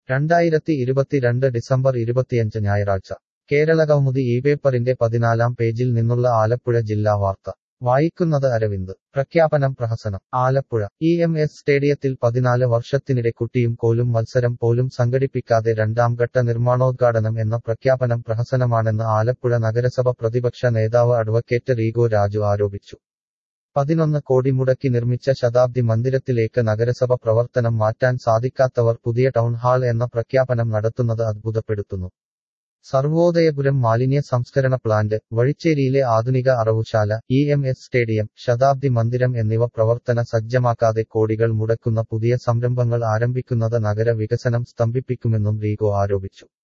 രണ്ടായിരത്തി ഇരുപത്തിരണ്ട് ഡിസംബർ ഇരുപത്തിയഞ്ച് ഞായറാഴ്ച കേരളകൗമുദി ഈ പേപ്പറിന്റെ പതിനാലാം പേജിൽ നിന്നുള്ള ആലപ്പുഴ ജില്ലാ വാർത്ത വായിക്കുന്നത് അരവിന്ദ് പ്രഖ്യാപനം പ്രഹസനം ആലപ്പുഴ ഇ എം എസ് സ്റ്റേഡിയത്തിൽ പതിനാല് വർഷത്തിനിടെ കുട്ടിയും കോലും മത്സരം പോലും സംഘടിപ്പിക്കാതെ രണ്ടാംഘട്ട നിർമ്മാണോദ്ഘാടനം എന്ന പ്രഖ്യാപനം പ്രഹസനമാണെന്ന് ആലപ്പുഴ നഗരസഭ പ്രതിപക്ഷ നേതാവ് അഡ്വക്കേറ്റ് റീഗോ രാജു ആരോപിച്ചു പതിനൊന്ന് കോടി മുടക്കി നിർമ്മിച്ച ശതാബ്ദി മന്ദിരത്തിലേക്ക് നഗരസഭ പ്രവർത്തനം മാറ്റാൻ സാധിക്കാത്തവർ പുതിയ ടൗൺ ഹാൾ എന്ന പ്രഖ്യാപനം നടത്തുന്നത് അത്ഭുതപ്പെടുത്തുന്നു സർവോദയപുരം മാലിന്യ സംസ്കരണ പ്ലാന്റ് വഴിച്ചേരിയിലെ ആധുനിക അറവുശാല ഇ എം എസ് സ്റ്റേഡിയം ശതാബ്ദി മന്ദിരം എന്നിവ പ്രവർത്തന സജ്ജമാക്കാതെ കോടികൾ മുടക്കുന്ന പുതിയ സംരംഭങ്ങൾ ആരംഭിക്കുന്നത് നഗര വികസനം സ്തംഭിപ്പിക്കുമെന്നും റീഗോ ആരോപിച്ചു